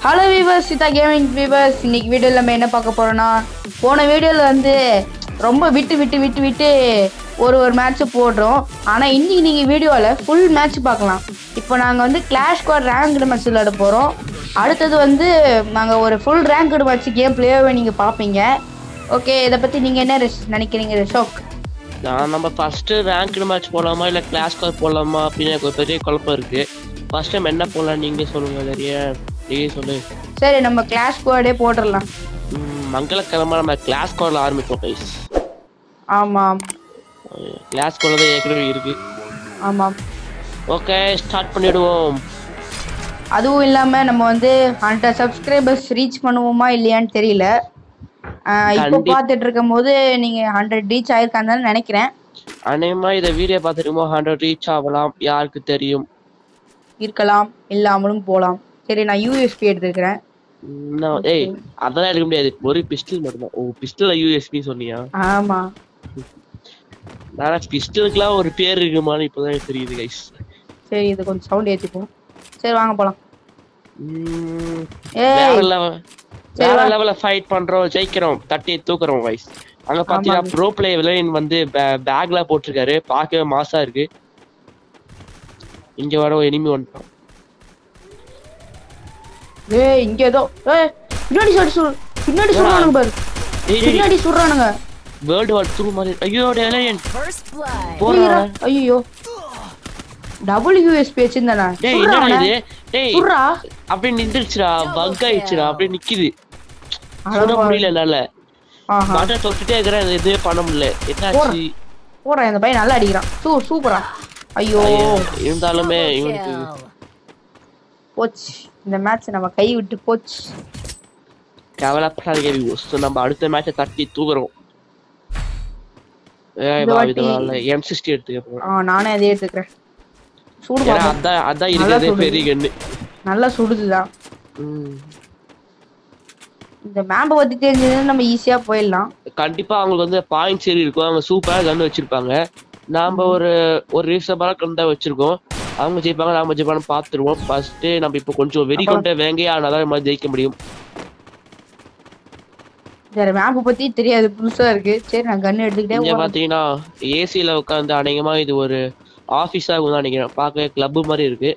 Hello viewers Seetha gaming viewers இன்னைக்கு வீடியோவில் நம்ம என்ன பார்க்க போறோம்னா போன வீடியோவில் வந்து ரொம்ப விட்டு விட்டு விட்டு விட்டு ஒரு ஒரு மேட்ச் போடுறோம் ஆனால் இன்னைக்கு நீங்கள் வீடியோவில் ஃபுல் மேட்ச் பார்க்கலாம் இப்போ நாங்கள் வந்து கிளாஷ் ஸ்குவாட் ரேங்க்டு மேட்ச் விளையாட போகிறோம் அடுத்தது வந்து நாங்கள் ஒரு ஃபுல் ரேங்க்டு மேட்ச் கேம் பிளேவை நீங்கள் பார்ப்பீங்க ஓகே இதை பற்றி நீங்கள் என்ன ரிஷ் நினைக்கிறீங்க ரிஷோக் நான் நம்ம ஃபர்ஸ்ட் ரேங்க்டு மேட்ச் போடலாமா இல்லை கிளாஸ் கால் போடலாமா அப்படின்னு எனக்கு ஒரு பெரிய குழப்பம் இருக்கு ஃபர்ஸ்ட் டைம் என்ன போடலாம் நீங்க சொல்லுங்க நிறைய நீங்க சொல்லு சரி நம்ம கிளாஷ் ஸ்குவாடே போட்டுடலாம் ம், மங்களக்கிழமை நம்ம கிளாஸ் காலில் ஆரம்பிப்போம் கைஸ் ஆமாம் கிளாஸ் கால் தான் ஏற்கனவே இருக்கு ஆமாம் ஓகே ஸ்டார்ட் பண்ணிடுவோம் அதுவும் இல்லாமல் நம்ம வந்து ஹண்ட்ரட் சப்ஸ்கிரைபர்ஸ் ரீச் பண்ணுவோமா இல்லையான்னு தெரியல ஆஹ் இப்போ கண்டிப்பா. பார்த்துட்டு இருக்கும் போது நீங்கள் ஹண்ட்ரட் ரீச் ஆயிருக்காங்கன்னு நினைக்கிறேன் அநேகமா இதை வீடியோ பார்த்துருமோ ஹண்ட்ரட் ரீச் ஆகலாம் யாருக்கு தெரியும் இருக்கலாம் இல்லாமலும் போகலாம் சரி நான் யூஎஸ்பி எடுத்துக்கிறேன் ம், நான்- ஏய் அதெல்லாம் எடுக்க முடியாது ஒரு பிஸ்டல் மட்டும்தான் ஓ பிஸ்டல் யூஎஸ்பி சொன்னியா ஆமாம் நான் பிஸ்டலுக்குலாம் ஒரு பேர் இருக்குமான்னு இப்போதான் எனக்கு தெரியுது கைஸ் சரி இது கொஞ்சம் சவுண்ட் ஏற்றிப்போம் சரி வாங்க போகலாம் வேற ஏய் லெவல் சரி, வேற வா. லெவல்ல ஃபைட் பண்றோம் ஜெயிக்கிறோம் தட்டி தூக்குறோம் வைஸ் அங்க பாத்தீங்கன்னா ஆமாங்க. ப்ரோ பிளே விலைன் வந்து பேக்ல போட்டிருக்காரு பார்க்கவே மாசா இருக்கு இங்க வர எனிமி வந்துட்டோம் ஏய் இங்கே ஏதோ ஏய் பின்னாடி சைடு சுடு பின்னாடி என்னடா? சுடுறானுங்க பாரு டேய், டேய், பின்னாடி சுடுறானுங்க வேர்ல்டு வார் டூ மாதிரி ஐயோ டேலியன் First blood. போறான் ஐயோ டபுள் யூஎஸ்பி வச்சிருந்தானே டேய் சுடுறா என்னடா அவனை. இது டேய் சுடுறா அப்படியே நின்றுச்சுடா பக் ஆயிடுச்சுடா அப்படியே நிக்குது சுட அட முடியல என்னால ஆஹா மாட்டை தொட்டுட்டே இருக்கிறேன் அது எதுவுமே பண்ண முடியல என்னாச்சு போடுறேன் இந்த பையன் நல்லா அடிக்கிறான் சூ சூப்பரா ஐயோ ஐயோ, இருந்தாலுமே இவனுக்கு Kill. போச்சு இந்த மேட்ச் நம்ம கை விட்டு போச்சு கவலைப்படாதீங்க வியூஸ் நம்ம அடுத்த மேட்சை தட்டி தூக்குறோம் ஏய் இந்த வா வாட்டி- இதனால எம் சிக்ஸ்டி எடுத்துக்க போறோம் ஆ நானே அதே எடுத்துக்கிறேன் சூடு ஏன்னா பாப்போம் அதான் அதான் நல்லா இருக்கிறதே சுடுது. பெரிய கண்ணு நல்லா சுடுதுதான் ம். இந்த மேப்பை பத்தி தெரிஞ்சதுன்னா நம்ம ஈஸியா போயிடலாம் கண்டிப்பா அவங்களுக்கு வந்து பாயிண்ட் சரி இருக்கும் அவங்க சூப்பரா கன் வச்சிருப்பாங்க நாம ஒரு ஒரு ரீசனபிளா கன் தான் வச்சிருக்கோம் அவங்க ஜெயிப்பாங்க நாம ஜெயிப்பாங்க பாத்துருவோம் ஃபர்ஸ்ட் நம்ம இப்போ கொஞ்சம் வெறி கொண்ட வேங்கையா ஆனாதான் நம்ம ஜெயிக்க முடியும் வேற மேப்பை பத்தி தெரியாது புதுசா இருக்கு சரி நான் கன் எடுத்துக்கிட்டே இங்க போறேன். பாத்தீங்கன்னா ஏசில உட்காந்து அநேகமா இது ஒரு ஆபீஸா இருக்கும் நினைக்கிறேன் பார்க்க கிளப் மாதிரி இருக்கு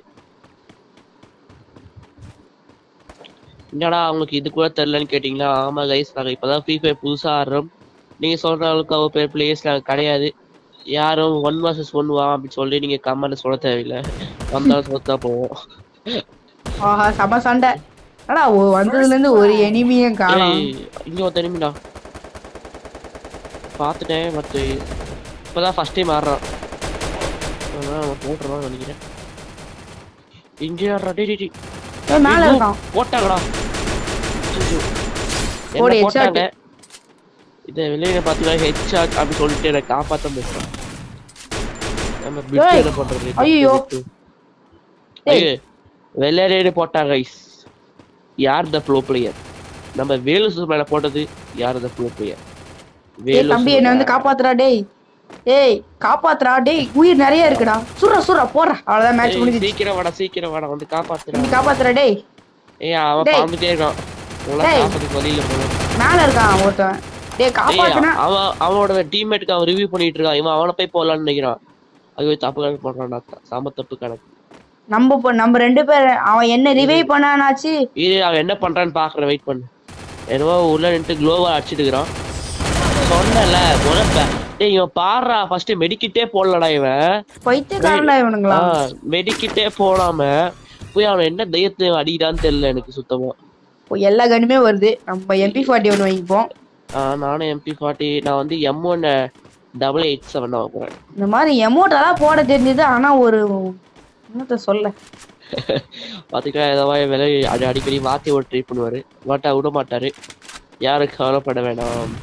என்னடா அவங்களுக்கு இது கூட தெரியலன்னு கேட்டீங்களா ஆமா கைஸ் நாங்க இப்பதான் ஃப்ரீ ஃபயர் புதுசா ஆடுறோம் நீங்க சொல்ற அளவுக்கு அவ பேர் பிளேயர்ஸ் நாங்க கிடையாது யாரும் ஒன் வர்சஸ் ஒன் வா அப்படின்னு சொல்லி நீங்க கமெண்ட் சொல்ல தேவையில்லை வந்தாலும் சொத்தா போவோம் ஆஹா செம சண்டை அடா ஓ- வந்ததுல இருந்து ஒரு எனிமியும் காணோம் ஏய், இங்க ஒரு தெரியுமிடா பார்த்துட்டேன் பட் இப்பதான் ஃபர்ஸ்ட் டைம் ஆடுறான் அதான் அவன் போட்டுருவான்னு நினைக்கிறேன் இங்கே ஆடுறா டேய் டேய், டேய். ஏய், மேல ஏய், இருக்கான் போட்டாங்கடா ஐயோ. என்ன போடு, headshot. போட்டாங்க இதை வெளியில பாத்தீங்கன்னா ஹெட்ஷாட் அப்படி சொல்லிட்டு என்னை காப்பாத்த பேசுறான் நம்ம பிட் ஏய், என்ன பண்றது ஐயையோ. ஏய். ஐயோ வெள்ளையரே போட்டாங்க guys. யார் த ப்ளோ பிளேயர் நம்ம வேலு மேல போட்டது யார் த ப்ளோ பிளேயர் ஏய் தம்பி என்ன வந்து காப்பாத்துறா டேய் ஏய் காப்பாத்துறா டேய் உயிர் நிறைய இருக்குடா சுடுறா சுடுறா போடுறா அவ்வளவுதான் மேட்ச் முடிஞ்சிச்சு சீக்கிரம் வாடா சீக்கிரம் வாடா வந்து காப்பாத்துறா நீ காப்பாத்துறா டேய் ஏய் அவன் டேய். பாந்துட்டே இருக்கான் உங்களை டேய். காப்பாத்துக்கு வழியில போகணும் மேல இருக்கான் ஒருத்தன் டேய் ஏய், காப்பாத்துனா அவன் அவனோட டீம்மேட்டுக்கு அவன் ரிவ்யூ பண்ணிட்டு இருக்கான் இவன் அவனை போய் போடலாம்னு நினைக்கிறான் ஐயோ தப்பு கணக்கு பண்றான்டா சாம தப்பு கணக்கு நம்ம இப்போ நம்ம ரெண்டு பேர் அவன் என்ன ரிவைவ் பண்ணானாச்சு இரு அவன் என்ன பண்றான்னு பாக்குறேன் வெயிட் பண்ணு என்னவோ உள்ள நின்று குளோவா அடிச்சிட்டு இருக்கிறான் சொன்னல உனப்ப டேய் இவன் பாடுறா ஃபர்ஸ்ட் மெடிக்கிட்டே போடலடா இவன் பைத்தியக்காரன்டா இவனுங்களா மெடிக்கிட்டே போடாம போய் அவன் என்ன தையத்தை அடிக்கிறான்னு தெரியல எனக்கு சுத்தமா இப்போ எல்லா கன்னுமே வருது நம்ம எம்பி ஃபார்ட்டி ஒன்று வாங்கிப்போம் ஆஹ் நானும் எம்பி ஃபார்ட்டி நான் வந்து M one double eight seven வாங்குறேன் இந்த மாதிரி எமௌண்ட்டெல்லாம் போட தெரிஞ்சது ஆனா ஒரு என்னத்த சொல்ல பாத்தீங்கன்னா ஏதாவது விலை அடி அடிக்கடி மாத்தி ஒரு ட்ரை பண்ணுவாரு மாட்டா விட மாட்டாரு யாரும் கவலைப்பட வேணாம்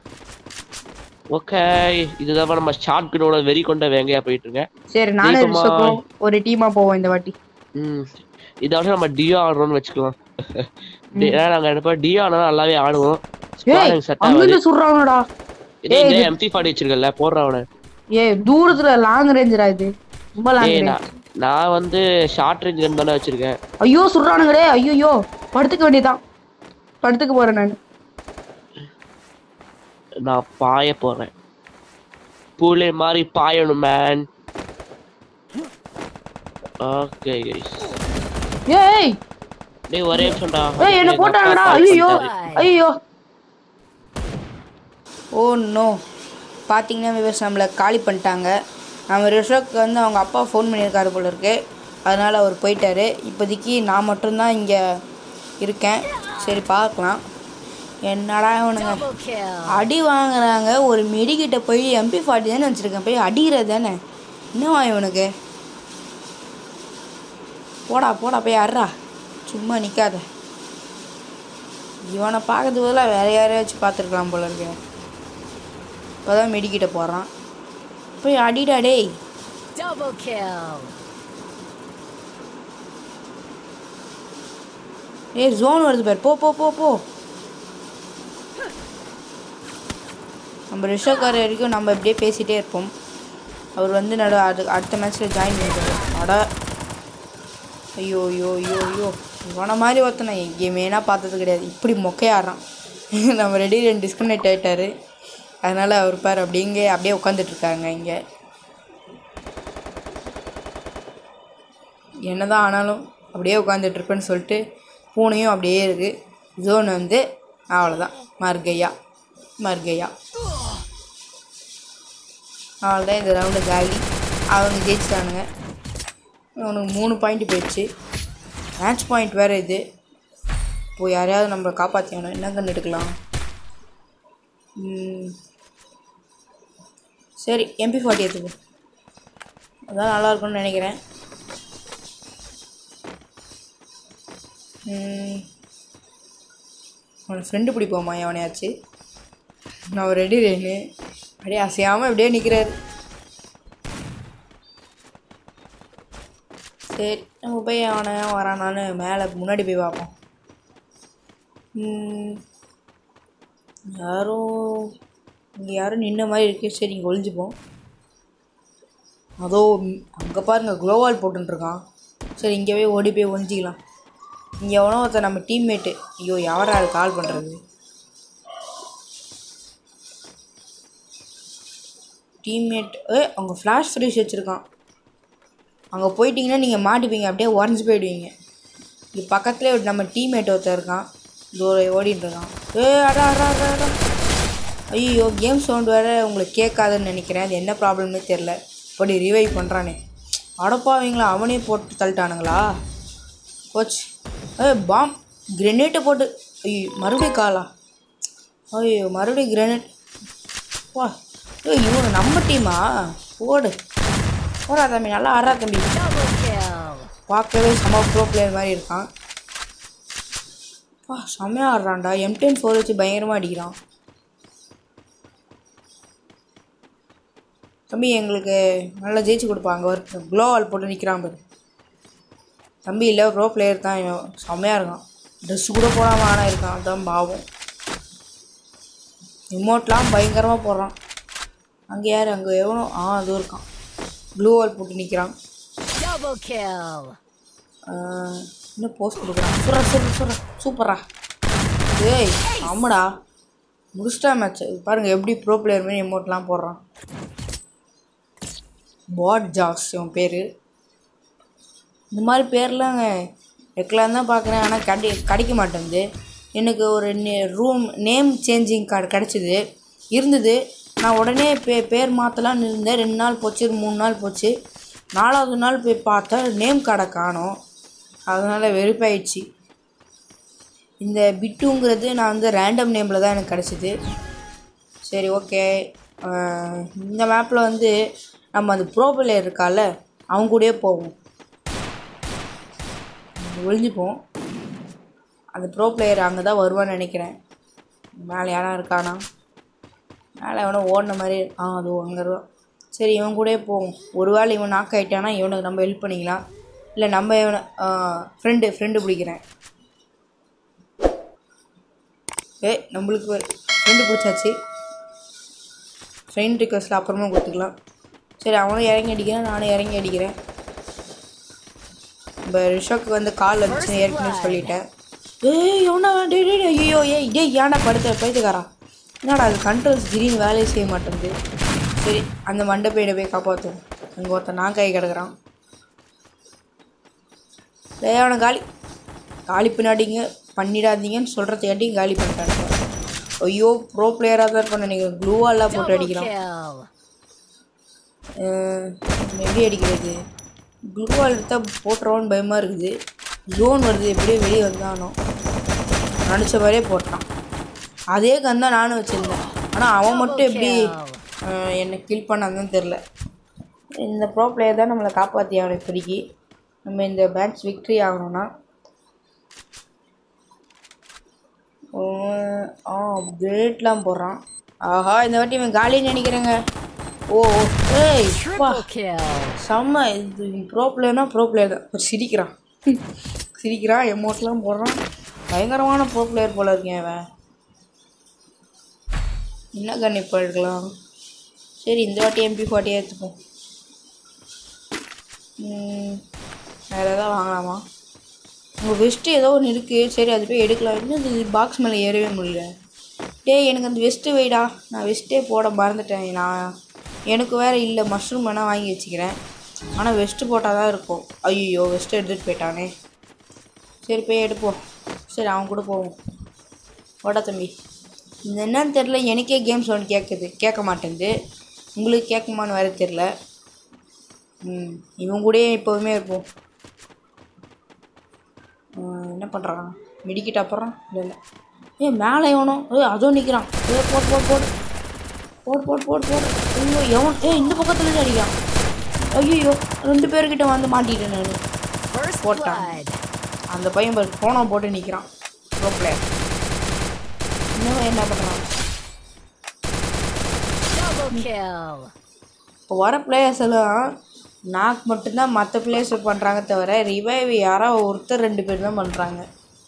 ஓகே இதுதான் நம்ம ஷார்ட் கனோட வெறி கொண்ட வேங்கையா போயிட்டு இருக்கேன் சரி நானும் தீபமா. ரிஷபும் ஒரு டீமா போவோம் இந்த வாட்டி ம் இதோட நம்ம டியோ ஆடுறோம்னு வச்சுக்கலாம் டி- ஏன்னா நாங்க ரெண்டு பேரும் டியோ ஆனா நல்லாவே ஆடுவோம் ஏய் செட் ஆகுது அங்கிருந்து சுடுறாங்கடா இதே இதே எம்டி ஃபார்ட்டி வச்சிருக்கல போடுறேன் அவனை ஏய் தூரத்துல லாங் ரேஞ்சுடா இது ரொம்ப லாங் ஏய் ரேஞ்ச் நான் நான் வந்து ஷார்ட் ரேஞ்ச் தானே வச்சிருக்கேன் ஐயோ சுடுறானுங்கடே ஐயோ படுத்துக்க வேண்டியதான் படுத்துக்க போறேன் நான் நான் பாய போறேன் பூலே மாதிரி பாயணும் மேன் ஓகே கைஸ் ஏய் டேய் ஒரே நிமிஷம்டா ஏய் என்ன எங்க போட்டாங்கடா அப்பா ஐயோ பண்ணிட்டாரு. ஐயோ ஓ நோ பார்த்தீங்கன்னா விவசாயம் நம்மளை காலி பண்ணிட்டாங்க நம்ம ரிஷோக்கு வந்து அவங்க அப்பா ஃபோன் பண்ணியிருக்காரு போல இருக்கு அதனால் அவர் போயிட்டாரு இப்போதைக்கு நான் மட்டும்தான் இங்கே இருக்கேன் சரி பார்க்கலாம் என்னடா இவனுங்க அடி வாங்குறாங்க ஒரு மெடிக்கிட்ட போய் எம்பி ஃபார்ட்டி தானே வச்சுருக்கேன் போய் அடிக்கிறது தானே என்னவா இவனுக்கு போடா போடா போய் அட்றா சும்மா நிற்காத இவனை பார்க்கறது பதிலாக வேற யாரையாச்சும் பார்த்துருக்கலாம் போல இருக்கு இப்போதான் மெடிக்கிட்ட போகிறான் போய் அடிடா டேய் Double kill. ஏய் ஜோன் வருது பாரு போ போ போ போ நம்ம ரிஷோக்கார வரைக்கும் நம்ம இப்படியே பேசிகிட்டே இருப்போம் அவர் வந்து நடு அது அடுத்த மேட்ச்சில் ஜாயின் பண்ணிட்டாரு அட ஐயோ ஐயோ ஐயோ ஐயோ இவனை மாதிரி ஒருத்தனை எங்கேயுமேனா பார்த்தது கிடையாது இப்படி மொக்கையாடுறான் நம்ம ரெடி ரெண்டு டிஸ்கனெக்ட் ஆகிட்டாரு அதனால் அவர் பார் அப்படிங்க அப்படியே உட்காந்துட்ருக்காங்க இங்கே என்னதான் ஆனாலும் அப்படியே உட்காந்துட்டு இருப்பேன்னு சொல்லிட்டு பூனையும் அப்படியே இருக்குது ஜோன் வந்து அவ்வளோதான் மர்கையா மர்கையா அவ்வளோதான் இந்த ரவுண்டு காலி அவங்க ஜெயிச்சிட்டானுங்க அவனுக்கு மூணு பாயிண்ட் போயிடுச்சு மேட்ச் பாயிண்ட் வேறு இது இப்போ யாரையாவது நம்மளை காப்பாற்றிக்கணும் என்ன கண்டு எடுக்கலாம் ம். சரி எம்பி ஃபார்ட்டி எடுத்துக்கோ அதான் நல்லா இருக்கும்னு நினைக்கிறேன் ம். அவனை ஃப்ரெண்டு பிடிப்போமா எவனையாச்சு நான் ரெடி ரேனு அப்படியே அசையாமல் அப்படியே நிற்கிறாரு சரி நம்ம போய் அவனை வரானான்னு மேலே முன்னாடி போய் பார்ப்போம் ம். யாரும் இங்கே யாரும் நின்ன மாதிரி இருக்கு சரி இங்கே ஒளிஞ்சுப்போம் அதோ அங்கே பாருங்க குளோவால் போட்டுருக்கான் சரி இங்கே போய் ஓடி போய் ஒளிஞ்சிக்கலாம் இங்கே எவனோ ஒருத்தன் நம்ம டீம்மேட்டு ஐயோ யாரா அது கால் பண்ணுறது டீம்மேட் ஏ அவங்க ஃப்ளாஷ் ஃப்ரீஸ் வச்சுருக்கான் அங்கே போயிட்டீங்கன்னா நீங்கள் மாட்டிப்பீங்க அப்படியே உடஞ்சி போயிடுவீங்க இது பக்கத்துலேயே ஒரு நம்ம டீம்மேட் ஒருத்தன் இருக்கான் தூர ஓடிட்டு இருக்கான் ஏ அடா அடா அடா அடா ஐயோ கேம் சவுண்ட் வேறு உங்களுக்கு கேட்காதுன்னு நினைக்கிறேன் அது என்ன ப்ராப்ளம்னே தெரில இப்படி ரிவைவ் பண்ணுறானே அடப்பாவீங்களா அவனே போட்டு தள்ளிட்டானுங்களா போச்சு ஏ பாம் கிரெனேட்டை போட்டு ஐயோ மறுபடியும் காலா ஐயோ மறுபடியும் கிரெனேட் வா ஏய் இவனு நம்ம டீமா ஓடு போடா தம்பி நல்லா ஆடுறா தம்பி Double kill. பார்க்கவே செம ப்ரோ பிளேயர் மாதிரி இருக்கான் வா செம்மையாக ஆடுறான்டா எம் டென் ஃபோர் வச்சு பயங்கரமாக அடிக்கிறான் தம்பி எங்களுக்கு நல்லா ஜெயிச்சு கொடுப்பாங்க ஒரு க்ளோவால் போட்டு நிற்கிறான் பாரு தம்பி இல்லை ப்ரோ பிளேயர் தான் இவன் செம்மையாக இருக்கான் ட்ரெஸ்ஸு கூட போடாமல் ஆனால் இருக்கான் அதான் பாவம் ரிமோட்லாம் பயங்கரமாக போடுறான் அங்கே யார் அங்கே எவனோ ஆ அதுவும் இருக்கான் ப்ளூ வால் போட்டு நிற்கிறான் Double kill. ஆஹ், இன்னும் போஸ்ட் கொடுக்குறான் சுரா சுரா சுரா சூப்பரா ஏய் ஆமாடா முடிச்சிட்டா மேட்ச் பாருங்க எப்படி ப்ரோ பிளேயர் மாதிரி எமௌண்ட்லாம் போடுறான் பாட் ஜாஸ் இவன் பேர் இந்த மாதிரி பேர்லாங்க வைக்கலாம் தான் பார்க்குறேன் ஆனால் கிடை கிடைக்க மாட்டேங்குது எனக்கு ஒரு ரூம் நேம் சேஞ்சிங் கார்டு கிடச்சிது இருந்தது நான் உடனே பே பேர் மாற்றலான்னு இருந்தேன் ரெண்டு நாள் போச்சு மூணு நாள் போச்சு நாலாவது நாள் போய் பார்த்தா நேம் கார்டை காணோம் அதனால் வெறுப்பாயிடுச்சு இந்த பிட்டுங்கிறது நான் வந்து ரேண்டம் நேமில் தான் எனக்கு கிடச்சிது சரி ஓகே இந்த மேப்பில் வந்து நம்ம அந்த ப்ரோ பிளேயர் இருக்கால அவங்க கூடயே போவோம் ஒளிஞ்சுப்போம் அந்த ப்ரோ பிளேயர் அங்கே தான் வருவான்னு நினைக்கிறேன் மேலே யாரா இருக்கானா மேலே எவனோ ஓடின மாதிரி ஆ அது அங்கே இருக்கான் சரி இவன் கூடயே போவோம் ஒருவேளை இவன் நாக் ஆகிட்டானா இவனுக்கு நம்ம ஹெல்ப் பண்ணிக்கலாம் இல்லை நம்ம இவனை ஃப்ரெண்டு ஃப்ரெண்டு பிடிக்கிறேன் ஏ நம்மளுக்கு ஃப்ரெண்டு பிடிச்சாச்சு ஃப்ரெண்ட் ரிக்வஸ்ட்டில் அப்புறமா கொடுத்துக்கலாம் சரி அவனும் இறங்கி அடிக்கிறான் நானும் இறங்கி அடிக்கிறேன் இப்போ ரிஷோக்கு வந்து கால் வந்துச்சுன்னு ஏற்கனவே சொல்லிட்டேன் ஏய் எவனா டேய் டேய் டேய், ஐயோ ஏய் டேய் ஏன்டா படுத்த பைத்துக்காரா என்னடா அது கண்ட்ரோல்ஸ் திடீர்னு வேலையை செய்ய மாட்டேங்குது சரி அந்த மண்டை பையனை போய் காப்பாற்றும் அங்கே ஒருத்தன் நான் கை கிடக்குறான் டேய் அவனை காலி காலி பின்னாடிங்க பண்ணிடாதீங்கன்னு சொல்கிறதுக்காட்டியும் காலி பண்ணிட்டானுங்க ஐயோ ப்ரோ பிளேயராக தான் இருப்பான் நினைக்கிறேன் க்ளூவாலாம் போட்டு Double அடிக்கிறான் kill. அஹ் எப்படி அடிக்கிறது க்ளூவால் எடுத்தால் போட்டுருவான்னு பயமாக இருக்குது ஜோன் வருது எப்படியோ வெளியே வந்தானோ நினச்ச மாதிரியே போட்டான் அதே கன் தான் நானும் வச்சுருந்தேன் ஆனால் அவன் மட்டும் எப்படி அஹ், என்னை கில் பண்ணான்னு தெரில இந்த ப்ரோ பிளேயர் தான் நம்மளை காப்பாற்றி ஆகணும் இப்போதைக்கு நம்ம இந்த மேட்ச் விக்ட்ரி ஆகணும்னா உம், ஆ கிரேட்லாம் போடுறான் ஆஹா இந்த வாட்டி இவன் காலின்னு நினைக்கிறேங்க ஓ ஓ, ஏய் வா Triple kill. செம்ம இது ப்ரோ பிளேயர்னா ப்ரோ பிளேயர் தான் ஒரு சிரிக்கிறான் சிரிக்கிறான் எமௌண்ட்லாம் போடுறான் பயங்கரமான ப்ரோ பிளேயர் போல இருக்கேன் அவன் என்ன கன் இப்போ எடுக்கலாம் சரி இந்த வாட்டி எம்பி ஃபார்ட்டியாக எடுத்துப்போம் ம், வேறு எதாவது வாங்கலாமா உங்கள் வெஸ்ட்டு ஏதோ ஒன்று இருக்குது சரி அது போய் எடுக்கலாம் இன்னும் இந்த பாக்ஸ் மேலே ஏறவே முடியல டேய் எனக்கு அந்த வெஸ்ட்டு வைடா நான் வெஸ்ட்டே போட மறந்துட்டேன் நான் எனக்கு வேறு இல்லை மஷ்ரூம் வேணால் வாங்கி வச்சுக்கிறேன் ஆனால் வெஸ்ட்டு போட்டால் தான் இருக்கும் ஐயோ வெஸ்ட்டு எடுத்துகிட்டு போயிட்டானே சரி போய் எடுப்போம் சரி அவன் கூட போவோம் ஓடா தம்பி இது என்னன்னு தெரில எனக்கே கேம் சவுண்ட் கேட்குது கேட்க மாட்டேங்குது உங்களுக்கு கேட்குமான்னு வேறு தெரில ம் இவன் கூடயே எப்போதுமே இருப்போம் ம், என்ன பண்ணுறான் மிடிக்கிட்ட அப்புறம் இல்லை இல்லை ஏ மேலே எவனோ ஏ அதுவும் நிற்கிறான் ஏ போட்டு போட்டு போட்டு போடு போடு போடு போடு ஐயோ எவன் ஏ இந்த பக்கத்துல அடிக்கிறான் ஐயோ ரெண்டு பேர்கிட்ட வந்து மாட்டிட்டேன் நான் First போட்டான் blood. அந்த பையன் பாரு போனை போட்டு நிற்கிறான் ப்ரோ பிளேயர் இன்னும் என்ன பண்ணுறான் Double kill. இப்போ வர பிளேயர்ஸ் எல்லாம் நாக் மட்டும்தான் மற்ற பிளேயர்ஸ் பண்ணுறாங்க தவிர ரிவைவ் யாரோ ஒருத்தர் ரெண்டு பேர் தான் பண்ணுறாங்க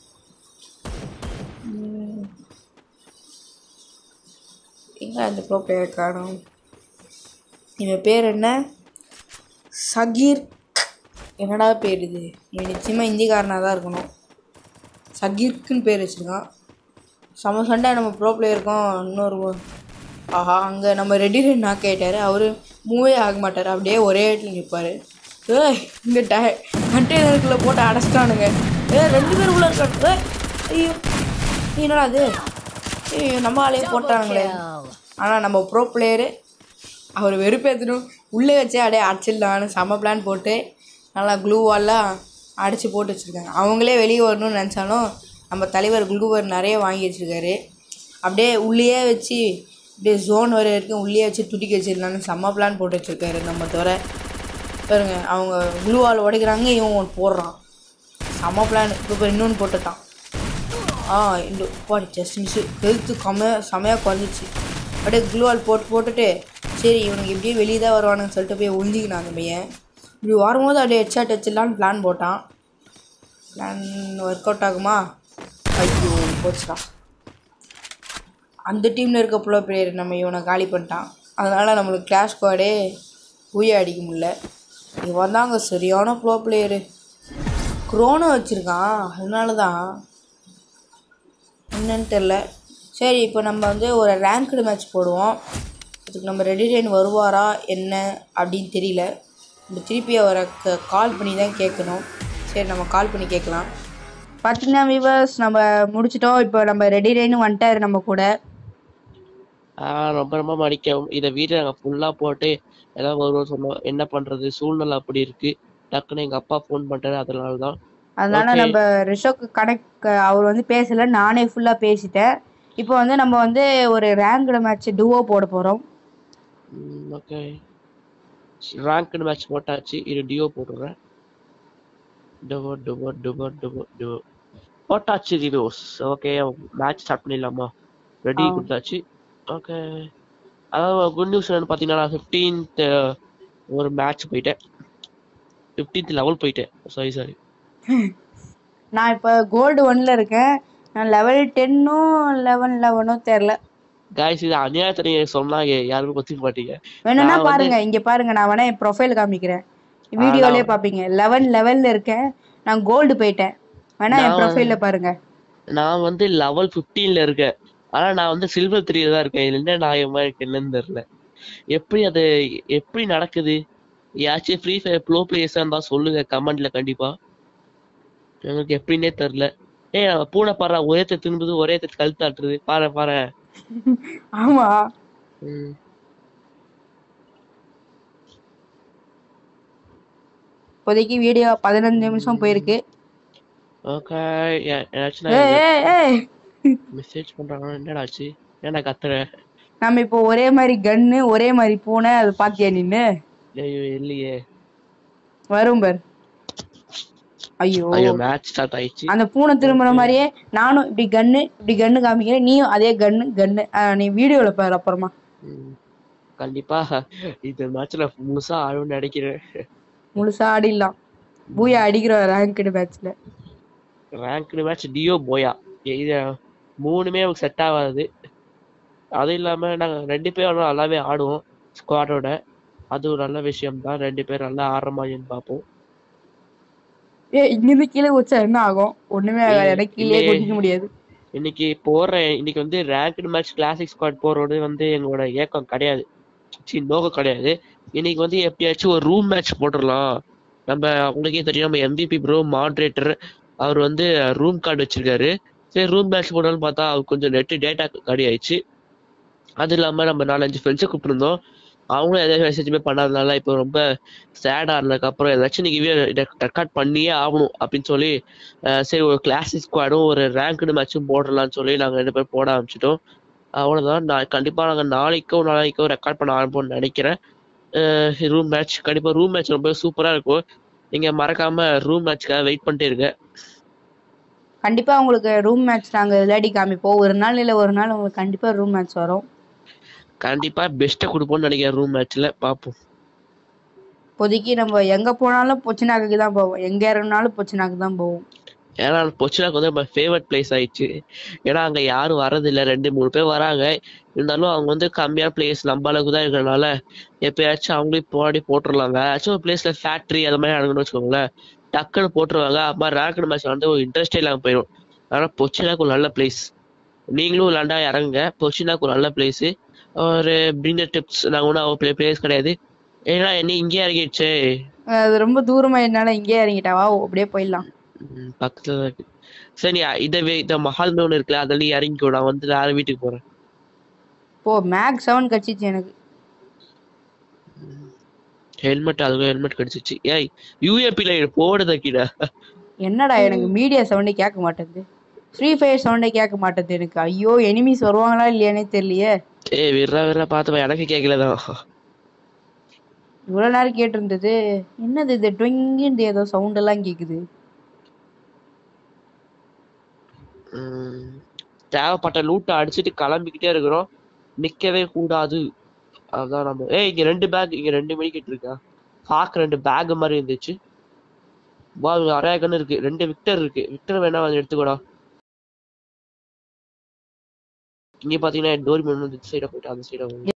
எங்கே அந்த ப்ரோ பிளேயர் காணும் இவன் பேர் என்ன சகீர் என்னடா பேர் இது இவன் நிச்சயமாக இந்திக்காரனாக தான் இருக்கணும் சகீர்க்குன்னு பேர் வச்சுருக்கான் செம சண்டை நம்ம ப்ரோ பிளேயருக்கும் இன்னொரு ஆஹா அங்கே நம்ம ரெடி ரெண்டு நாக் ஆகிட்டாரு அவர் மூவே ஆக மாட்டார் அப்படியே ஒரே இடத்துல நிற்பார் ஏய் இந்த டை கண்டெய்னருக்குள்ளே போட்டு அடைச்சிட்டானுங்க ஏ ரெண்டு பேருக்குள்ளே இருக்காங்க ஏய், ஐயோ என்னடா அது ஐயோ நம்ம ஆளையே Double போட்டாங்களே kill. ஆனால் நம்ம ப்ரோ பிளேயரு அவர் வெறுப்பேற்றணும் உள்ளே வச்சே அப்படியே அடிச்சிடலான்னு செம்ம பிளான் போட்டு நல்லா க்ளூவாலாம் அடித்து போட்டு வச்சுருக்காங்க அவங்களே வெளியே வரணும்னு நினச்சாலும் நம்ம தலைவர் க்ளூவர் நிறைய வாங்கி வச்சுருக்காரு அப்படியே உள்ளேயே வச்சு அப்படியே ஜோன் வர வரைக்கும் உள்ளே வச்சு துடிக்க வச்சிடலான்னு செம்ம பிளான் போட்டு வச்சுருக்காரு நம்ம தவிர பாருங்க அவங்க க்ளூவால் உடைக்கிறாங்க இவன் ஒன்று போடுறான் செம்ம பிளான் இப்போ இன்னொன்று போட்டுட்டான் ஆ இந்த பாடி ஜஸ்ட் மிஸ்ஸு ஹெல்த்து கம்ம செமையாக குறைஞ்சிச்சு அப்படியே க்ளூவால் போட்டு போட்டுட்டு சரி இவனுக்கு எப்படியே வெளியே தான் வருவானுன்னு சொல்லிட்டு போய் ஒழிஞ்சிக்கினான் அந்த பையன் இப்படி வரும்போது அப்படியே ஹெட்ஷாட் வச்சிடலான்னு பிளான் போட்டான் பிளான் ஒர்க் அவுட் ஆகுமா ஐயோ போச்சுடா அந்த டீமில் இருக்க ப்ரோ பிளேயர் நம்ம இவனை காலி பண்ணிட்டான் அதனால் நம்மளுக்கு கிளாஷ் ஸ்குவாடே உய அடிக்க முடியல இவன் தாங்க சரியான ப்ரோ பிளேயரு குரோனோ வச்சுருக்கான் அதனால தான் என்னன்னு தெரில சரி இப்போ நம்ம வந்து ஒரு ரேங்க்டு மேட்ச் போடுவோம் அதுக்கு நம்ம ரெடி லைன் வருவாரா என்ன அப்படின்னு தெரியல நம்ம திருப்பி அவரை கால் பண்ணி தான் கேட்கணும் சரி நம்ம கால் பண்ணி கேட்கலாம் பார்த்தீங்கன்னா விவர்ஸ் நம்ம முடிச்சிட்டோம் இப்போ நம்ம ரெடி லைன் வந்துட்டாரு நம்ம கூட ஆஹ் ரொம்ப ரொம்ப மடிக்கவும் இதை வீட்டில் நாங்கள் ஃபுல்லாக போட்டு எல்லாம் வருவோம் சொன்னோம் என்ன பண்றது சூழ்நிலை அப்படி இருக்கு டக்குன்னு எங்க அப்பா ஃபோன் பண்ணிட்டாரு அதனால தான் அதனால Okay. நம்ம ரிஷோக்கு கனெக்ட் அவர் வந்து பேசல நானே ஃபுல்லாக பேசிட்டேன் இப்போ வந்து நம்ம வந்து ஒரு ரேங்க்டு மேட்ச் டுவோ போட போகிறோம் ஓகே ரேங்க்டு மேட்ச் போட்டாச்சு இது டியோ போட்டுடுறேன் டுவோ டுவோ டுவோ டுவோ டுவோ போட்டாச்சு ரிவ்யூஸ் ஓகே மேட்ச் ஸ்டார்ட் பண்ணிடலாமா ரெடி ஆ. கொடுத்தாச்சு ஓகே அதாவது குட் நியூஸ் என்னன்னு பார்த்தீங்கன்னா நான் ஃபிஃப்டீன்த் ஒரு மேட்ச் போயிட்டேன் ஃபிஃப்டீன்த் லெவல் போயிட்டேன் சாரி சாரி நான் இப்போ கோல்டு ஒன்ல இருக்கேன் நான் லெவல் டென்னும் லெவன் லெவனும் தெரில காய்ஸ் இது அநியாயத்தை நீங்க சொன்னா யா- யாருமே ஒத்துக்க மாட்டீங்க வேணும்னா நான் வந்து- பாருங்க இங்க பாருங்க நான் வேணா என் ப்ரொஃபைல் காமிக்கிறேன் வீடியோலயே பாப்பீங்க லெவன் லெவல்ல இருக்கேன் நான் கோல்டு போயிட்டேன் வேணா என் நான் ப்ரொஃபைல்ல பாருங்க நான் வந்து லெவல் 15ல இருக்கேன் ஆனா நான் வந்து சில்வர் த்ரீல தான் இருக்கேன் இதுல என்ன நியாயமா இருக்கு என்னன்னு தெரியல எப்படி அது எப்படி நடக்குது யாச்சும் ஃப்ரீ ஃபயர் ப்ளோ பிளேயர்ஸா இருந்தா சொல்லுங்க கமெண்ட்ல கண்டிப்பா எனக்கு எப்படின்னே தெரியல ஏய் நம்ம பூனை பாரு ஒரே தட்டு திரும்புது ஒரே தட்டு கழுத்தாட்டுறது பாரு பாரு ஆமா ம் இப்போதைக்கு வீடியோ பதினஞ்சு நிமிஷம் போயிருக்கு ஓகே ஏதாச்சும் ஏய் ஏய் ஏய் மெசேஜ் பண்றாங்க என்னடா ஆச்சு ஏன்டா கத்துற நம்ம இப்போ ஒரே மாதிரி கன்னு ஒரே மாதிரி பூனை அது பாத்தியா நின்னு ஐயோ இல்லையே வரும் பார் ஐயோ ஐயோ மேட்ச் ஸ்டார்ட் ஆயிடுச்சு அந்த பூனை திரும்புற மாதிரியே நானும் இப்படி கன்னு இப்படி கன்னு காமிக்கிறேன் நீயும் அதே கன்னு கன்னு நீ வீடியோல பாரு அப்புறமா ம். கண்டிப்பா இந்த மேட்ச்ல முழுசா ஆடும்னு நினைக்கிறேன் முழுசா ஆடிடலாம் பூயா அடிக்கிற ரேங்க்டு மேட்ச்ல ரேங்க்டு மேட்ச் டியோ போயா இது மூணுமே நமக்கு செட் ஆகாது அதுவும் இல்லாம நாங்க ரெண்டு பேரும் நல்லாவே ஆடுவோம் ஸ்குவாடோட அது ஒரு நல்ல விஷயம் தான் ரெண்டு பேரும் நல்லா ஆடுற மாதிரின்னு பார்ப்போம் ஏ இங்கிருந்து கீழே குச்சா என்ன ஆகும் ஒண்ணுமே ஆகாது ஏய், எனக்கு கீழே இல்லையே. குதிக்க முடியாது இன்னைக்கு போற இன்னைக்கு வந்து ரேங்க்டு மேட்ச் கிளாசிக் ஸ்குவாட் போறது வந்து எங்களோட ஏக்கம் கிடையாது சி நோக்கம் கிடையாது இன்னைக்கு வந்து எப்படியாச்சும் ஒரு ரூம் மேட்ச் போட்டுடலாம் நம்ம உங்களுக்கே தெரியும் நம்ம எம்பிபி ப்ரோ மாட்ரேட்டர் அவர் வந்து ரூம் கார்டு வச்சிருக்காரு சரி ரூம் மேட்ச் போடலாம்னு பார்த்தா அவர் கொஞ்சம் நெட் டேட்டா காலி ஆயிடுச்சு அது இல்லாம நம்ம நாலஞ்சு ஃப்ரெண்ட்ஸை கூப்பிட்டுருந்தோம் அவங்களும் எதாவது மெசேஜுமே பண்ணாதனால இப்போ ரொம்ப சேட் ஆனதுக்கு அப்புறம் ஏதாச்சும் நீங்க ரெக்கார்ட் பண்ணியே ஆகணும் அப்படின்னு சொல்லி அஹ் சரி ஒரு கிளாசிக் ஸ்குவாடும் ஒரு ரேங்க்டு மேட்சும் போடலாம்னு சொல்லி நாங்க ரெண்டு பேரும் போட ஆரம்பிச்சிட்டோம் அவ்வளவுதான் நான் கண்டிப்பா நாங்க நாளைக்கோ நாளைக்கோ ரெக்கார்ட் பண்ண ஆரம்பிப்போம்னு நினைக்கிறேன் ரூம் மேட்ச் கண்டிப்பா ரூம் மேட்ச் ரொம்ப சூப்பரா இருக்கும் நீங்க மறக்காம ரூம் மேட்ச்க்காக வெயிட் பண்ணிட்டே இருங்க கண்டிப்பா உங்களுக்கு ரூம் மேட்ச் நாங்க விளையாடி காமிப்போம் ஒரு நாள் இல்ல ஒரு நாள் உங்களுக்கு கண்டிப்பா ரூம் மேட்ச் வரும் கண்டிப்பா பெஸ்ட்டை கொடுப்போம்னு நினைக்கிறேன் ரூம் மேட்ச்ல பார்ப்போம் இப்போதைக்கு நம்ம எங்க போனாலும் பொச்சினாக்கு தான் போவோம் எங்க இறங்கினாலும் பொச்சினாக்கு தான் போவோம் ஏன்னா பொச்சினாக்கு வந்து நம்ம ஃபேவரட் பிளேஸ் ஆயிடுச்சு ஏன்னா அங்க யாரும் வர்றதில்ல ரெண்டு மூணு பேர் வராங்க இருந்தாலும் அவங்க வந்து கம்மியான பிளேஸ் நம்ம அளவுக்கு தான் இருக்கிறனால எப்பயாச்சும் அவங்களே போராடி போட்டுருலாம் வேறாச்சும் ஒரு பிளேஸ்ல ஃபேக்டரி அது மாதிரி நடக்கணும்னு வச்சுக்கோங்களேன் டக்குன்னு போட்டுருவாங்க அம்மா ரேக்கட் மேட்ச் வந்து ஒரு இன்ட்ரெஸ்டே இல்லாம போயிடும் ஆனா பொச்சினாக்கு ஒரு நல்ல பிளேஸ் நீங்களும் விளாண்டா இறங்குங்க பொச்சினாக்கு ஒரு நல்ல பிளேஸ் ஒரு பிரிண்டர் டிப்ஸ் நாங்க ஒன்றும் பிளே பிளேஸ் கிடையாது ஏன்னா என்ன இங்கே இறங்கிடுச்சு அது ரொம்ப தூரமா என்னால இங்கேயே இறங்கிட்டா வா அப்படியே போயிடலாம் ம், பக்கத்துல தான் இருக்கு சரி இதை இந்த மஹால் ஒன்று இருக்குல்ல அதில் நீ இறங்கிக்கோ நான் வந்து வேற வீட்டுக்கு போறேன் போ மேக் செவன் கட்சிச்சு எனக்கு ஹெல்மெட் அதுவும் ஹெல்மெட் கிடைச்சிச்சு ஏய் யூஏபில போடுத கீழே என்னடா எனக்கு மீடியா சவுண்டே கேட்க மாட்டேங்குது ஃப்ரீ ஃபயர் சவுண்டே கேட்க மாட்டேங்குது எனக்கு ஐயோ எனிமீஸ் வருவாங்களா இல்லையானே தெரியலையே ஏய் விட்றா விட்றா பார்த்து எனக்கு கேட்கலதான் இவ்வளவு நேரம் கேட்டு இருந்தது என்னது இது டொங்கின்னு ஏதோ சவுண்ட் எல்லாம் கேக்குது ம், தேவைப்பட்ட லூட்டை அடிச்சுட்டு கிளம்பிக்கிட்டே இருக்கிறோம் நிக்கவே கூடாது அதான் நம்ம ஏய் இங்க ரெண்டு பேக் இங்க ரெண்டு மணிக்கிட்டு இருக்கா பாக்க ரெண்டு பேக் மாதிரி இருந்துச்சு வா இங்க நிறைய கன் இருக்கு ரெண்டு விக்டர் இருக்கு விக்டர் வேணா வந்து எடுத்துக்கோடா இங்க பாத்தீங்கன்னா டோரிமன் வந்து இந்த சைடா போயிட்டு அந்த சைடா வந்து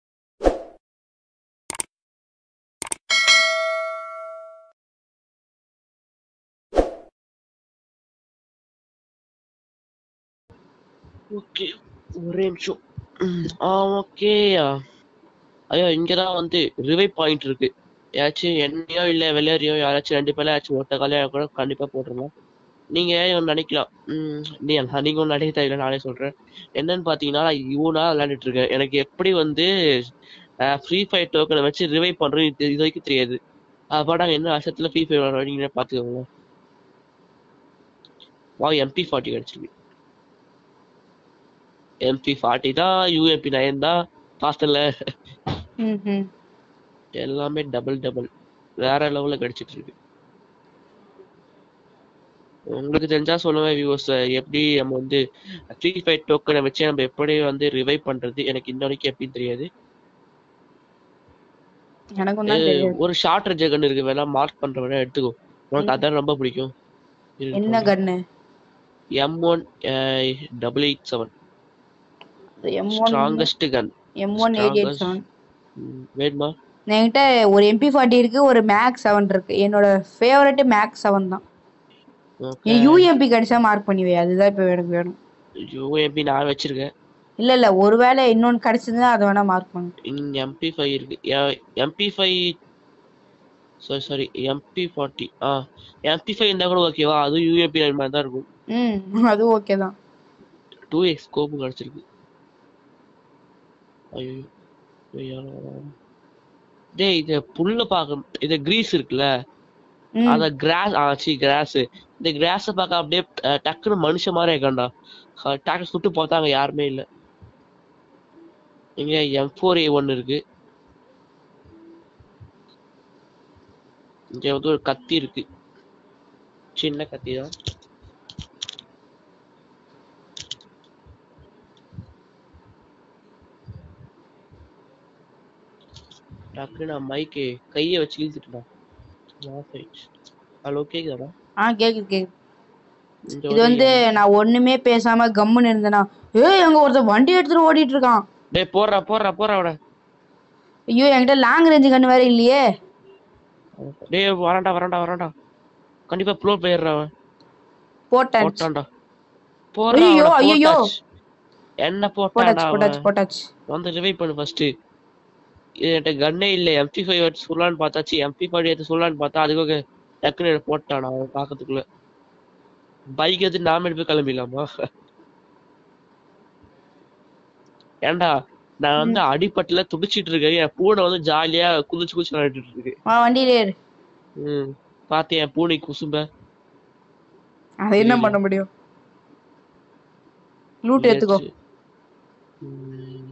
ஓகே ஒரே நிமிஷம் ம், ஆ ஓகே ஐயோ இங்கதான் வந்து ரிவை பாயிண்ட் இருக்கு யாராச்சும் என்னையோ இல்ல வெளியாரியோ யாராச்சும் ரெண்டு பேர்ல யாராச்சும் ஒட்ட காலையா கூட கண்டிப்பா போட்டுருலாம் நீங்க ஒண்ணு நினைக்கலாம் ம் நீ நீங்க ஒண்ணு நினைக்க தேவையில்ல நானே சொல்றேன் என்னன்னு பாத்தீங்கன்னா நான் இவனா விளையாண்டுட்டு இருக்கேன் எனக்கு எப்படி வந்து ஃப்ரீ ஃபயர் டோக்கனை வச்சு ரிவை பண்றது இது இது வரைக்கும் தெரியாது அப்ப நாங்க என்ன வருஷத்துல ஃப்ரீ ஃபயர் விளையாடுறீங்க பாத்துக்கோங்க வா எம்பி ஃபார்ட்டி கிடைச்சிருக்கு எம்பி ஃபார்ட்டி தான் யூஎம்பி நைன் தான் ஹாஸ்டல்ல ம் ம் எல்லாமே டபுள் டபுள் வேற லெவல்ல கிடைச்சிட்டு இருக்கு உங்களுக்கு தெரிஞ்சா சொல்லுங்க வியூவர்ஸ் எப்படி நம்ம வந்து ஃப்ரீ ஃபயர் டோக்கனை வச்சு நம்ம எப்படி வந்து ரிவைவ் பண்றது எனக்கு இன்ன வரைக்கும் எப்படின்னு தெரியாது எனக்கும் தான் தெரியாது ஒரு ஷார்ட் ரேஞ்ச் இருக்கு வேணா மார்க் பண்ற வேணா எடுத்துக்கோ உனக்கு அதான் ரொம்ப பிடிக்கும் என்ன gun M one double eight seven M one strongest gun M one eight eight seven வேணுமா என்கிட்ட ஒரு எம்பி ஃபார்ட்டி இருக்கு ஒரு மேக் செவன் இருக்கு என்னோட ஃபேவரட் மேக் செவன் தான் ஓகே என் யூஎம்பி கிடைச்சா மார்க் பண்ணி வை அதுதான் இப்போ எனக்கு வேணும் யூஎம்பி நான் வச்சிருக்கேன் இல்ல இல்ல ஒருவேளை இன்னொன்னு கிடைச்சதுன்னா அதை வேணா மார்க் பண்ணு இங்க எம்பி ஃபைவ் இருக்கு MP five sorry sorry MP forty ஆ எம்பி ஃபைவ் இருந்தா கூட ஓகேவா அதுவும் யூஎம்பி மாதிரி தான் இருக்கும் ம் அது ஓகே தான் டூ எக்ஸ் ஸ்கோப்பு கிடைச்சிருக்கு ஐயோ ஐயோ. டேய் இது புல்ல பார்க்க இது கிரீஸ் இருக்குல்ல ம் அத கிராஸ் ஆ சி கிராஸ் இந்த கிராஸ பார்க்க அப்படியே அஹ், டக்குன்னு மனுஷன் மாதிரி இருக்கான்டா அஹ், டக்கு சுட்டு பார்த்தாங்க யாருமே இல்ல இங்க எம் ஃபோர் ஏ ஒன் இருக்கு இங்க வந்து ஒரு கத்தி இருக்கு சின்ன கத்தி தான் டக்குன்னு நான் மைக்கு கையை வச்சு இழுத்துட்டேன் ஆஃப் ஆயிடுச்சு ஹலோ கேக்குதாடா ஆ கேக்குது கேக்குது இந்த இது வந்து நான் ஒண்ணுமே பேசாம கம்முன்னு இருந்தேனா ஏய் அங்க ஒருத்தன் வண்டி எடுத்துட்டு ஓடிட்டு இருக்கான் டேய் போடுறா போடுறா போடுறா அவட ஐயோ என்கிட்ட லாங் ரேஞ்சு கண்ணு வேற இல்லையே டேய் வரான்டா வரான்டா வரான்டா கண்டிப்பா ப்ளோ போயிடுறா அவன் போட்டேன் போட்டான்டா போடுறா ஐயோ, அவன, ஐயோ. போட்டாச்சு. என்ன போட்டாச்சு போட்டான்டா போட்டாச்சு அவன் போட்டாச்சு வந்து ரிவைவ் பண்ணு ஃபர்ஸ்ட் என்கிட்ட கன்னே இல்ல எம்பி ஃபைவ் எடுத்து சொல்லலான்னு பார்த்தாச்சு எம்பி ஃபைவ் எடுத்து சொல்லலான்னு பார்த்தா அதுக்கு டக்குன்னு என்னை போட்டான் அவன் பாக்கிறதுக்குள்ள பைக் எடுத்து நாம எடுத்து கிளம்பிடலாமா ஏன்டா நான் வந்து அடிப்பட்டுல துடிச்சிட்டு இருக்கேன் என் பூனை வந்து ஜாலியா குதிச்சு குதிச்சு விளையாடிட்டு இருக்கு வா வண்டியில ஏறு ம் பாத்தியா என் பூனை குசும்ப அதை என்ன பண்ண முடியும் லூட் எடுத்துக்கோ ம்.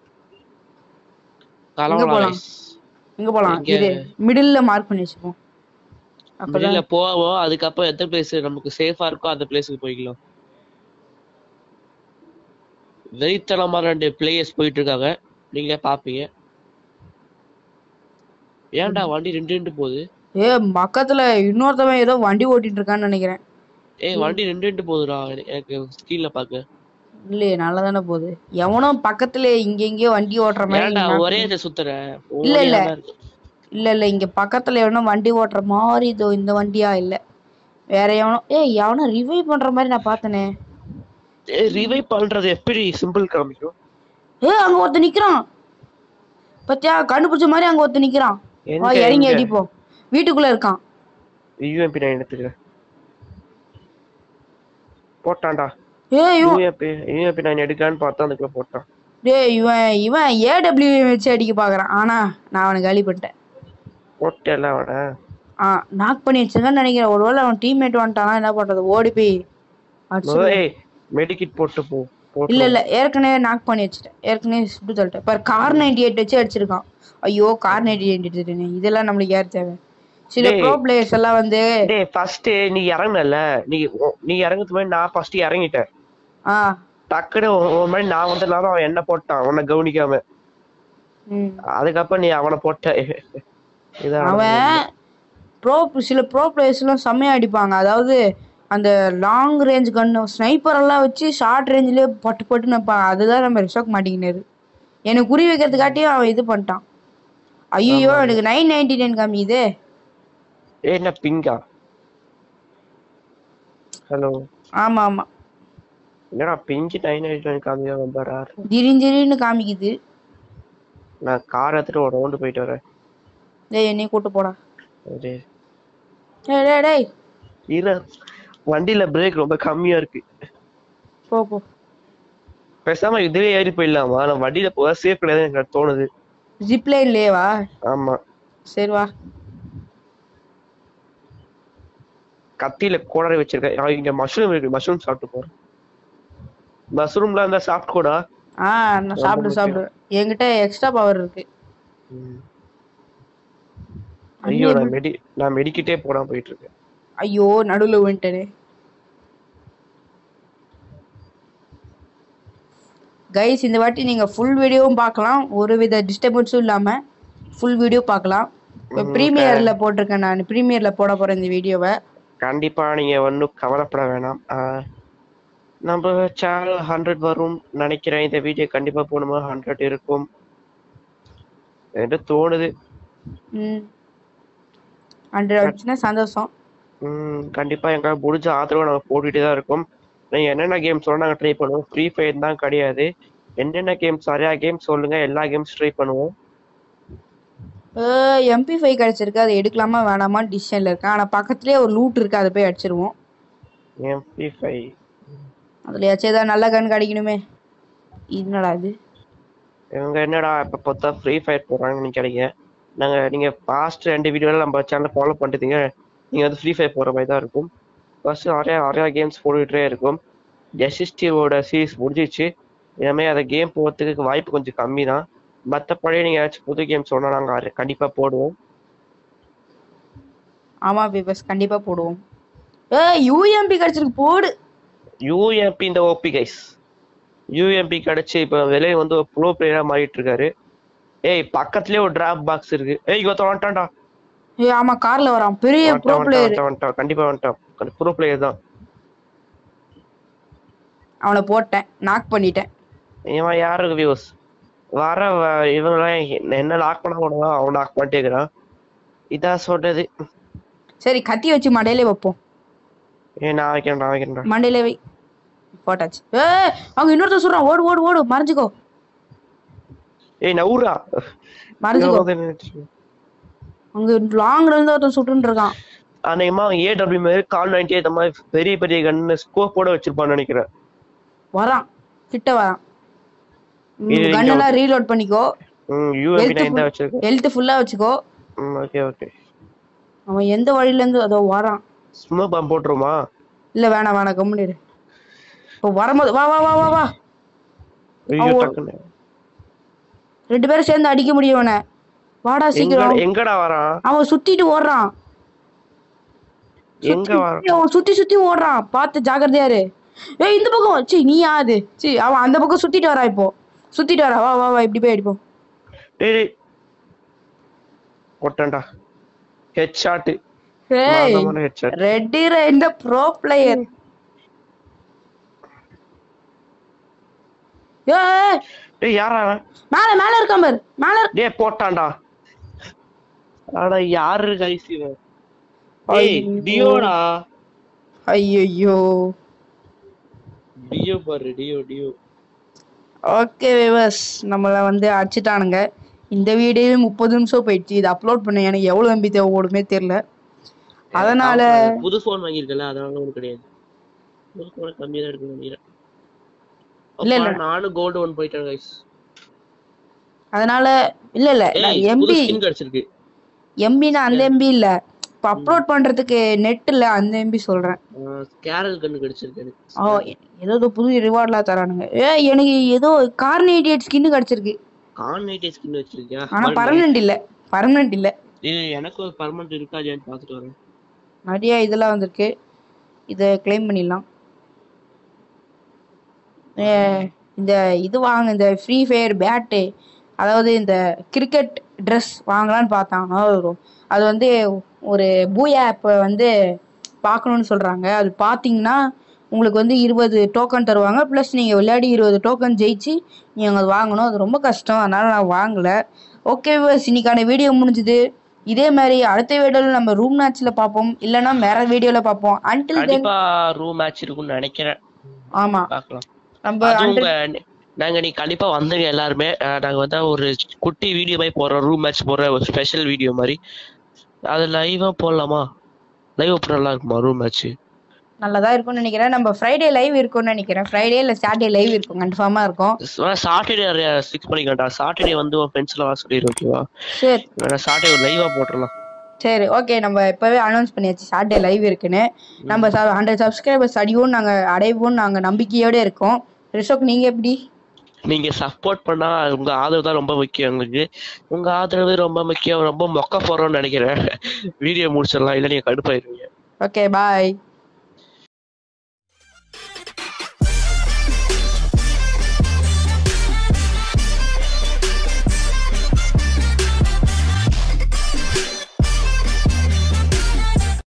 எங்க கலவரம் போலாம்? guys. எங்க போலாம் இங்க- இது மிடில்ல மார்க் பண்ணி வச்சுப்போம் அப்பதான் வெளியில போவோம் அதுக்கப்புறம் எந்த பிளேஸ் நமக்கு சேஃபா இருக்கோ அந்த பிளேஸுக்கு போய்க்கலாம் வெறித்தனமா ரெண்டு பிளேயர்ஸ் போயிட்டு இருக்காங்க நீங்களே பாப்பீங்க ஏன்டா வண்டி ரெண்டு ரெண்டு போகுது ஏ பக்கத்துல இன்னொருத்தவன் ஏதோ வண்டி ஓட்டிட்டு இருக்கான்னு நினைக்கிறேன் ஏய் வண்டி ரெண்டு ரெண்டு போகுதுடா எனக்கு- எனக்கு ஸ்கிரீன்ல பாக்க இல்லையே நல்லா தானே போகுது எவனும் பக்கத்துல இங்க இங்கேயோ வண்டி ஓட்டுற மாதிரி ஏன்டா நான் ஒரே இதை சுத்துற இல்ல, இல்ல. ஓடியாதான் இருக்கு. இல்ல இல்ல இங்க பக்கத்துல எவனும் வண்டி ஓட்டுற மாதிரி இதோ இந்த வண்டியா இல்ல வேற எவனும் ஏய் எவனும் ரிவைவ் பண்ற மாதிரி நான் பார்த்தனே ஏய் ரிவைவ் பண்றது எப்படி சிம்பிள் காமிக்கும் ஏ அங்க ஒருத்தன் நிக்கிறான் பத்தியா கண்டுபிடிச்ச மாதிரி அங்க ஒருத்தன் நிக்கிறான் எங்க, வா இறங்கி எங்க? அடிப்போம் வீட்டுக்குள்ள இருக்கான் யூஎம்பி நான் எடுத்துக்கிறேன் போட்டான்டா ஏய் இவன் யூஎம்பி யூஎம்பி நான் எடுக்கலான்னு பார்த்தா அதுக்குள்ள போட்டான் டேய் இவன் இவன் ஏடபிள்யூ வச்சு அடிக்க பாக்குறான் ஆனா நான் அவனை காலி பண்ணிட்டேன் போட்டேல அவன ஆ நாக் பண்ணி வச்சிருக்கான்னு நினைக்கிறேன் ஒருவேளை அவன் டீம்மேட் வந்துட்டானா என்ன பண்றது ஓடி போய் அடிச்சு ஏய் மெடிக்கிட் போட்டு போ போட்டு இல்ல இல்ல ஏற்கனவே நாக் பண்ணி வச்சுட்டேன் ஏற்கனவே சுட்டு தள்ளிட்டேன் பாரு கார் நைன்டி எயிட் வச்சு அடிச்சிருக்கான் ஐயோ கார் நைன்டி எயிட் எடுத்துட்டேனே இதெல்லாம் நம்மளுக்கு யார் தேவை சில டேய். ப்ரோ பிளேயர்ஸ் எல்லாம் வந்து டேய் ஃபர்ஸ்ட் நீ இறங்குனல நீ உ- நீ இறங்குறது மாதிரி நான் ஃபர்ஸ்ட் இறங்கிட்டேன் ஆ டக்குனு ஒரு- ஒரு மாதிரி நான் வந்த நேரம் அவன் என்ன போட்டான் உன்னை கவனிக்காம ம் அதுக்கப்புறம் நீ அவனை போட்ட இதான் அவன் ப்ரோ சில ப்ரோ பிளேயர்ஸ்லாம் செம்மையா அடிப்பாங்க அதாவது அந்த லாங் ரேஞ்ச் கன்னு ஸ்னைப்பர் எல்லாம் வச்சு ஷார்ட் ரேஞ்சிலே பட்டு பட்டு நிற்பாங்க அதுதான் நம்ம ரிஷோக் மாட்டேங்கினாரு எனக்கு குறி வைக்கிறதுக்காட்டியும் அவன் இது பண்ணிட்டான் ஐயோ எனக்கு நைன் நைன்டி நைன் காமிக்குதே ஏய், என்ன பிங்கா ஹலோ ஆமா ஆமா என்னடா பிஞ்சு நைன் எயிட் காமியா ரொம்ப ரேர் திடீர்னு திடீர்னு காமிக்குது நான் கார் எடுத்துட்டு ஒரு ரவுண்டு போயிட்டு வரேன் டேய் என்னையும் கூட்டு போடா அது டேய் டேய் டேய் இரு வண்டியில பிரேக் ரொம்ப கம்மியா இருக்கு போ போ பேசாம இதுவே ஏறி போயிடலாமா நான் வண்டியில போக சேஃப் கிடையாது எனக்கு தோணுது ஜிப்லைன்லயே வா ஆமா சரி வா கத்தியில கோடரை வச்சிருக்கேன் ஆ, இங்க மஷ்ரூம் இருக்கு மஷ்ரூம் சாப்பிட்டு போறேன் மஷ்ரூம்ல இருந்தா சாப்பிட்டு கூடா ஆ நான் சாப்பிடு சாப்பிடு என்கிட்ட எக்ஸ்ட்ரா பவர் இருக்கு ஐயோ நான் மெடி நான் மெடிக்கிட்டே போடாம போயிட்டு இருக்கேன் ஐயோ நடுவுல வின்ட்டனே கைஸ் இந்த வாட்டி நீங்க ஃபுல் வீடியோவும் பார்க்கலாம் ஒரு வித டிஸ்டர்பன்ஸும் இல்லாம ஃபுல் வீடியோ பார்க்கலாம் இப்போ ப்ரீமியர்ல போட்டிருக்கேன் நான் ப்ரீமியர்ல போட போறேன் இந்த வீடியோவை கண்டிப்பா நீங்க ஒன்றும் கவலைப்பட வேணாம் ஆ, நம்ம சேனல் ஹண்ட்ரட் வரும் நினைக்கிறேன் இந்த வீடியோ கண்டிப்பா போகணுமா ஹண்ட்ரட் இருக்கும் என்று தோணுது ம் ஹண்ட்ரட் வந்துச்சுன்னா சந்தோஷம் ம் கண்டிப்பா எங்க முடிஞ்ச ஆதரவு நாங்க போட்டுட்டே தான் இருக்கோம் நீங்க என்னென்ன கேம்ஸ் சொன்னா நாங்க ட்ரை பண்ணுவோம் ஃப்ரீ ஃபயர் தான் கிடையாது என்னென்ன கேம்ஸ் நிறைய கேம்ஸ் சொல்லுங்க எல்லா கேம்ஸ் ட்ரை பண்ணுவோம் எம்பி ஃபைவ் கிடச்சிருக்கு அதை எடுக்கலாமா வேணாமான்னு டிசிஷனில் இருக்கேன் ஆனால் பக்கத்துலேயே ஒரு லூட் இருக்குது அதை போய் அடிச்சிருவோம் என் ஃப்ரீ ஃபைவ் அதுலயாச்சும் ஏதாவது நல்ல கன் கிடைக்கணுமே என்னடா இது இவங்க என்னடா இப்ப பார்த்தா ஃப்ரீ ஃபயர் போடுறாங்கன்னு நினைக்கிறீங்க நாங்க நீங்க பாஸ்ட் ரெண்டு வீடியோல நம்ம சேனல் ஃபாலோ பண்ணிட்டீங்க நீங்க வந்து ஃப்ரீ ஃபயர் போற மாதிரி தான் இருக்கும் ஃபர்ஸ்ட் நிறைய நிறைய கேம்ஸ் போட்டுக்கிட்டே இருக்கும் எஸ்எஸ்டியோட சீரிஸ் முடிஞ்சிச்சு இனிமே அந்த கேம் போகிறதுக்கு வாய்ப்பு கொஞ்சம் கம்மி தான் மற்றபடி நீங்க ஏதாச்சும் புது கேம் சொன்னா நாங்க அது கண்டிப்பா போடுவோம் ஆமாம் பேப்பர்ஸ் கண்டிப்பாக போடுவோம் ஏ யூஎம்பி கிடச்சிருக்கு போடு யூஎம்பி இந்த ஓபி கைஸ் யூஎம்பி கிடைச்சு இப்ப வெளியே வந்து ஒரு ப்ரோ பிளேயரா மாறிட்டு இருக்காரு ஏய் பக்கத்துலயே ஒரு டிராப் பாக்ஸ் இருக்கு ஏய் இங்க வந்துட்டான்டா ஏ ஆமாம் காரில் வரான் பெரிய ப்ரோ வந்துட்டான் பிளேயர் வந்துட்டான் வந்துட்டான் கண்டிப்பா வந்துட்டான் ப்ரோ பிளேயர் தான் அவனை போட்டேன் நாக் பண்ணிட்டேன் இவன் யாருக்கு வியூஸ் வர வ- இவங்கெல்லாம் என்ன- என்ன லாக் பண்ண போனவா அவன் லாக் பண்ணிட்டே இருக்கிறான் இதான் சொல்றது சரி கத்தி வச்சு மண்டையிலே வைப்போம் ஏ நான் வைக்கிறேன் நான் வைக்கிறேன் மண்டையிலே வை போட்டாச்சு ஏ அவங்க இன்னொருத்தர் சொல்றான் ஓடு ஓடு ஓடு மறைஞ்சுக்கோ ஏய் நவுரா மறைஞ்சுக்கோ அங்க லாங்ல இருந்து ஒருத்தன் சுட்டுன்னு இருக்கான் அநேகமா ஏடபிள்யூ மாதிரி கால் நைன்டி இந்த மாதிரி பெரிய பெரிய கன்னு ஸ்கோப்போட வச்சிருப்பான்னு நினைக்கிறேன் வரான் கிட்ட வரான் இது இங்க கண்ணெல்லாம் ரீலோட் பண்ணிக்கோ ம் யூஎம்பி நைன் தான் வச்சிருக்கேன் ஹெல்த் ஃபுல்லா வச்சுக்கோ ம் ஓகே ஓகே அவன் எந்த வழியில இருந்து அதோ வரான் ஸ்மோக் பாம் போட்டுருமா இல்ல வேணாம் வேணாம் கம்முனிரு இப்போ வரும்போது வா வா வா வா வா ஐயோ அவன் டக்குன்னு ரெண்டு பேரும் சேர்ந்து அடிக்க முடியும் அவனை வாடா எங்கடா சீக்கிரம் எங்கடா வரான் அவன் சுத்திட்டு ஓடுறான் எங்க வரான் சுத்தி- அவன் சுத்தி சுத்தி ஓடுறான் பார்த்து ஜாக்கிரதையா இரு ஏய் இந்த பக்கம் சி நீ யாது சி அவன் அந்த பக்கம் சுத்திட்டு வரா இப்போ சுத்திட்டு வரா வா வா வா இப்படி போய் அடிப்போம் டேய் டேய். போட்டேன்டா ஹெட் ஷாட் ஏய் ஹெட் ஷாட் ரெட்டிர இந்த ப்ரோ பிளேயர் ஏய் டேய் யாரா அவன்? மேல மேல இருக்கான் பாரு மேல இரு- டேய் போட்டான்டா அட யாரு கைஸ் இவன் ஏய் ஐயோ. டியோடா ஐயையோ டியோ பாரு டியோ டியோ ஓகே விவர்ஸ் நம்மள வந்து அடிச்சிட்டானுங்க இந்த வீடியோவே முப்பது நிமிஷம் போயிடுச்சு இதை அப்லோட் பண்ண எனக்கு எவ்வளவு எம்பி தேவைப்படுமே தெரியல அதனால புது போன் வாங்கியிருக்கல அதனால ஒன்றும் கிடையாது புது போன் கம்மியா தான் இருக்குன்னு நினைக்கிறேன் இல்ல, இல்ல. அப்பா, நானும் கோல்டு ஒன் போயிட்டேன் கைஸ் அதனால இல்ல இல்ல ஏய் புது எம்பி ஸ்கின் கிடைச்சிருக்கு எம்பினா அந்த எம்பி இல்ல இப்ப அப்லோட் பண்றதுக்கு நெட் இல்ல அந்த எம்பி சொல்றேன் கேரல் கன்னு கிடைச்சிருக்கு எனக்கு ஓ ஏதோ ஏதோ புது ரிவார்ட்லாம் தரானுங்க ஏ எனக்கு ஏதோ கார்னேடியேட் ஸ்கின் கிடைச்சிருக்கு கார்னேட்டே ஸ்கின் வச்சிருக்கியா ஆனா பர்மனன்ட் இல்ல பர்மனன்ட் இல்ல ஏய் எனக்கு ஒரு பர்மனன்ட் இருக்காதுன்னு பார்த்துட்டு வரேன் நிறைய இதெல்லாம் வந்திருக்கு இதை கிளைம் பண்ணிடலாம் ஏ, இந்த இது வாங்க இந்த ஃப்ரீ ஃபயர் பேட்டு அதாவது இந்த கிரிக்கெட் ட்ரெஸ் வாங்கலான்னு பார்த்தாங்க ஒரு- அது வந்து ஒரு பூயா ஆப்பை வந்து பார்க்கணுன்னு சொல்கிறாங்க அது பார்த்தீங்கன்னா உங்களுக்கு வந்து இருபது டோக்கன் தருவாங்க ப்ளஸ் நீங்கள் விளையாடி இருபது டோக்கன் ஜெயிச்சு நீங்கள் அது வாங்கணும் அது ரொம்ப கஷ்டம் அதனால் நான் வாங்கலை ஓகே இன்னைக்கான வீடியோ முடிஞ்சுது இதே மாதிரி அடுத்த வீடியோவில் நம்ம ரூம் மேட்ச்சில் பார்ப்போம் இல்லைன்னா வேற வீடியோவில் பார்ப்போம் அன்டில் தென் கண்டிப்பா ரூம் மேட்ச் இருக்கும்னு நினைக்கிறேன் ஆமாம் பார்க்கலாம் நம்ம அதுவும் until- உங்க- நாங்க நீ கண்டிப்பா வந்துங்க எல்லாருமே அஹ் நாங்க வந்து ஒரு குட்டி வீடியோ மாதிரி போடுறோம் ரூம் மேட்ச் போடுற ஒரு ஸ்பெஷல் வீடியோ மாதிரி அது லைவா போடலாமா லைவ் போட நல்லா இருக்குமா ரூம் மேட்ச் நல்லதா இருக்கும்னு நினைக்கிறேன் நம்ம ஃப்ரைடே லைவ் இருக்கும்னு நினைக்கிறேன் ஃப்ரைடே இல்லை சாட்டர்டே லைவ் இருக்கும் கன்ஃபார்மாக இருக்கும் சாட்டர்டே ஃபிக்ஸ் பண்ணிக்கண்டா சாட்டர்டே வந்து உன் ஃப்ரெண்ட்ஸ்ல வர சொல்லிடு ஓகேவா சரி சாட்டர்டே ஒரு லைவா போட்டுடலாம் சரி ஓகே நம்ம இப்போவே அனௌன்ஸ் பண்ணியாச்சு சாட்டர்டே லைவ் இருக்குன்னு நம்ம ஹண்ட்ரட் சப்ஸ்கிரைபர்ஸ் அடியும் நாங்கள் அடைவோம் நாங்கள் நம்பிக்கையோட இருக்கோம் ரிஷோக் நீங்கள் எப்படி நீங்க சப்போர்ட் பண்ணா உங்க ஆதரவு தான் ரொம்ப முக்கியம் எங்களுக்கு உங்க ஆதரவு ரொம்ப முக்கியம் ரொம்ப மொக்க போறோம்னு நினைக்கிறேன் வீடியோ முடிச்சிடலாம் இல்ல நீங்க கடுப்பாயிருவீங்க ஓகே பாய்